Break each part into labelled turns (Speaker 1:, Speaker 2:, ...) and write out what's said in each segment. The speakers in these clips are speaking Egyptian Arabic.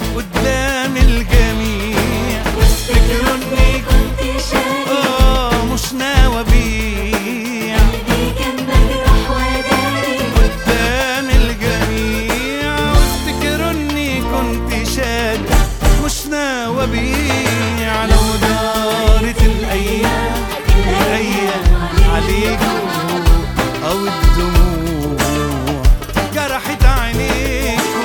Speaker 1: قدام الجميع وافتكروا اني
Speaker 2: كنت شاري
Speaker 1: اه مش ناوي ابيع
Speaker 2: قلبي كان مجروح وداري
Speaker 1: قدام الجميع وافتكروا اني كنت شاد مش ناوي ابيع لو دارت الايام الايام عليكم او الدموع جرحت عينيكم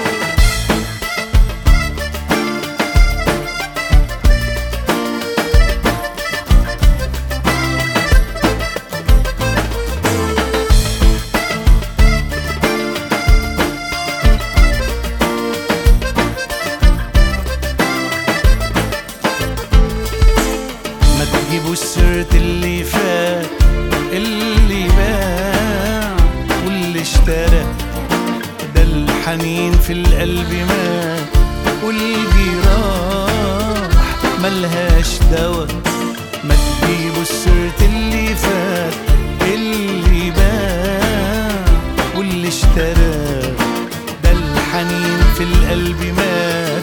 Speaker 1: ما تجيبوش سيرة اللي فات اللي باع واللي اشترى ده الحنين في القلب مات والجراح ملهاش دوا ما تجيبوش سيرة اللي فات اللي باع واللي اشترى ده الحنين في القلب مات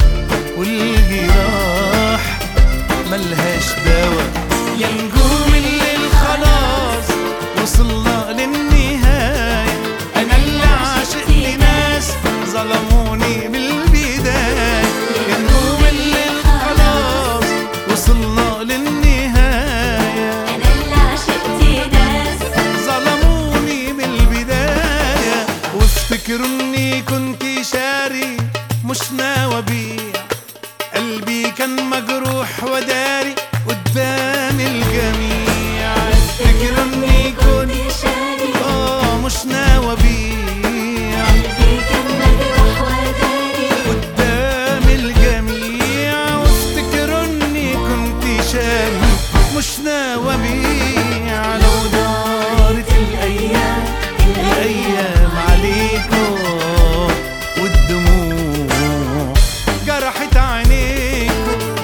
Speaker 1: والجراح ملهاش دوا يا نجوم الليل خلاص وصلنا للنهاية أنا اللي عاشق لناس ظلموني من البداية يا نجوم الليل خلاص وصلنا للنهاية
Speaker 2: انا اللي عشقت ناس
Speaker 1: ظلموني من البداية وافتكروا اني كنت شاري مش ناوي ابيع قلبي كان مجروح وداري قدام الجميع افتكروا اني كنت
Speaker 2: كنت شاري
Speaker 1: اه مش ناوي ابيع
Speaker 2: قلبي كان مجروح وداري
Speaker 1: قدام الجميع وافتكروا اني كنت شاري مش ناوي ابيع لو دارت الايام الايام عليكم والدموع جرحت عينيكم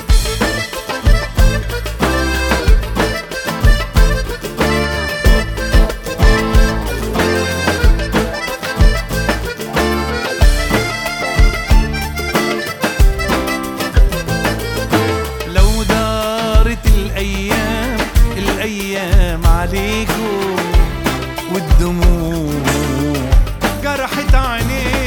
Speaker 1: لو دارت الايام الايام عليكم والدموع جرحت عينيكم